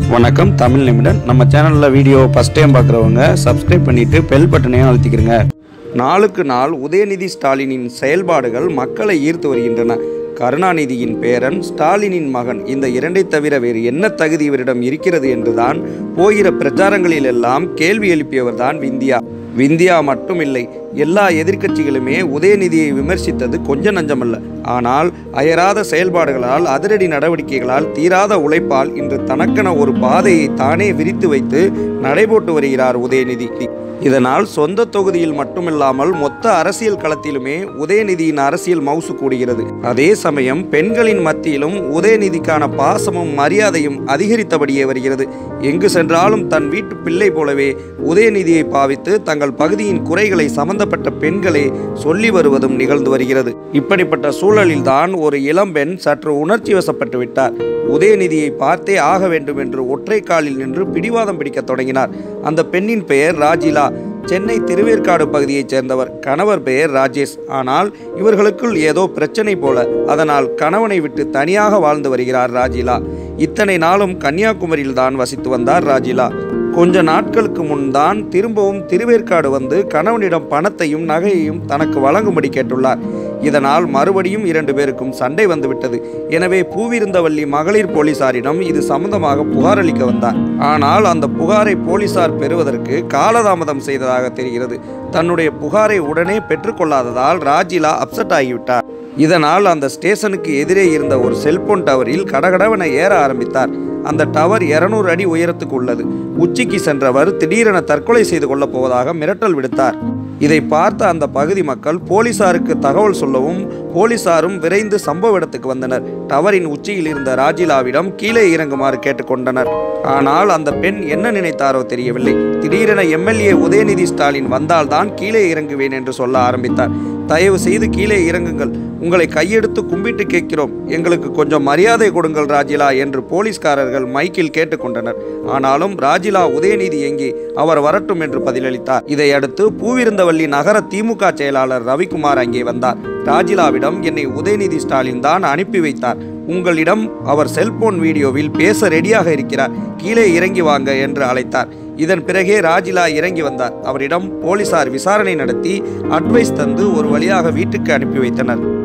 வணக்கம் தமிழ் நிமிடம் நம்ம சேனலில் வீடியோ ஃபஸ்ட் டைம் பார்க்குறவங்க சப்ஸ்கிரைப் பண்ணிவிட்டு பெல் பட்டனையும் அழுத்திக்கிறங்க நாளுக்கு நாள் உதயநிதி ஸ்டாலினின் செயல்பாடுகள் மக்களை ஈர்த்து வருகின்றன கருணாநிதியின் பேரன் ஸ்டாலினின் மகன் இந்த இரண்டை தவிர வேறு என்ன தகுதி இவரிடம் இருக்கிறது என்றுதான் போகிற பிரச்சாரங்களில் எல்லாம் கேள்வி எழுப்பியவர்தான் விந்தியா விந்தியா மட்டுமில்லை எல்லா எதிர்க்கட்சிகளுமே உதயநிதியை விமர்சித்தது கொஞ்ச நஞ்சமல்ல ஆனால் அயராத செயல்பாடுகளால் அதிரடி நடவடிக்கைகளால் தீராத உழைப்பால் இன்று தனக்கென ஒரு பாதையை தானே விரித்து வைத்து நடைபோட்டு வருகிறார் உதயநிதி இதனால் சொந்த தொகுதியில் மட்டுமில்லாமல் மொத்த அரசியல் களத்திலுமே உதயநிதியின் அரசியல் மவுசு கூடுகிறது அதே சமயம் பெண்களின் மத்தியிலும் உதயநிதிக்கான பாசமும் மரியாதையும் அதிகரித்தபடியே வருகிறது எங்கு சென்றாலும் தன் வீட்டு பிள்ளை போலவே உதயநிதியை பாவித்து தங்கள் பகுதியின் குறைகளை சம்பந்தப்பட்ட பெண்களே சொல்லி வருவதும் நிகழ்ந்து வருகிறது இப்படிப்பட்ட சூழலில்தான் ஒரு இளம்பெண் சற்று உணர்ச்சி வசப்பட்டு விட்டார் உதயநிதியை பார்த்தே ஆக வேண்டும் என்று ஒற்றை காலில் நின்று பிடிவாதம் பிடிக்கத் தொடங்கினார் அந்த பெண்ணின் பெயர் ராஜிலா சென்னை திருவேற்காடு பகுதியைச் சேர்ந்தவர் கணவர் பெயர் ராஜேஷ் ஆனால் இவர்களுக்குள் ஏதோ பிரச்சனை போல அதனால் கணவனை விட்டு தனியாக வாழ்ந்து வருகிறார் ராஜிலா இத்தனை நாளும் கன்னியாகுமரியில் தான் வசித்து வந்தார் ராஜிலா கொஞ்ச நாட்களுக்கு முன் தான் திரும்பவும் திருவேற்காடு வந்து கணவனிடம் பணத்தையும் நகையையும் தனக்கு வழங்கும்படி கேட்டுள்ளார் இதனால் மறுபடியும் இரண்டு பேருக்கும் சண்டை வந்துவிட்டது எனவே பூவிருந்தவல்லி மகளிர் போலீசாரிடம் இது சம்பந்தமாக புகார் அளிக்க வந்தார் ஆனால் அந்த புகாரை போலீசார் பெறுவதற்கு காலதாமதம் செய்ததாக தெரிகிறது தன்னுடைய புகாரை உடனே பெற்றுக்கொள்ளாததால் ராஜிலா அப்செட் ஆகிவிட்டார் இதனால் அந்த ஸ்டேஷனுக்கு எதிரே இருந்த ஒரு செல்போன் டவரில் கடகடவென ஏற ஆரம்பித்தார் அந்த டவர் 200 அடி உயரத்துக்கு உள்ளது உச்சிக்கு சென்றவர் திடீரென தற்கொலை செய்து கொள்ளப் போவதாக மிரட்டல் விடுத்தார் இதை பார்த்த அந்த பகுதி மக்கள் போலீசாருக்கு தகவல் சொல்லவும் போலீசாரும் விரைந்து சம்பவ இடத்துக்கு வந்தனர் டவரின் உச்சியில் இருந்த ராஜிலாவிடம் கீழே இறங்குமாறு கேட்டுக்கொண்டனர் ஆனால் அந்த பெண் என்ன நினைத்தாரோ தெரியவில்லை திடீரென எம்எல்ஏ உதயநிதி ஸ்டாலின் வந்தால்தான் கீழே இறங்குவேன் என்று சொல்ல ஆரம்பித்தார் தயவு செய்து கீழே இறங்குங்கள் உங்களை கையெடுத்து கும்பிட்டு கேட்கிறோம் எங்களுக்கு கொஞ்சம் மரியாதை கொடுங்கள் ராஜிலா என்று போலீஸ்காரர்கள் மைக்கில் கேட்டுக்கொண்டனர் ஆனாலும் ராஜிலா உதயநிதி எங்கே அவர் வரட்டும் என்று பதிலளித்தார் இதையடுத்து பூவிருந்தவல்லி நகர திமுக செயலாளர் ரவிக்குமார் அங்கே வந்தார் ராஜிலாவிடம் என்னை உதயநிதி ஸ்டாலின் தான் அனுப்பி வைத்தார் உங்களிடம் அவர் செல்போன் வீடியோவில் பேச ரெடியாக இருக்கிறார் கீழே இறங்கி வாங்க என்று அழைத்தார் இதன் பிறகே ராஜிலா இறங்கி வந்தார் அவரிடம் போலீசார் விசாரணை நடத்தி அட்வைஸ் தந்து ஒரு வழியாக வீட்டுக்கு அனுப்பி வைத்தனர்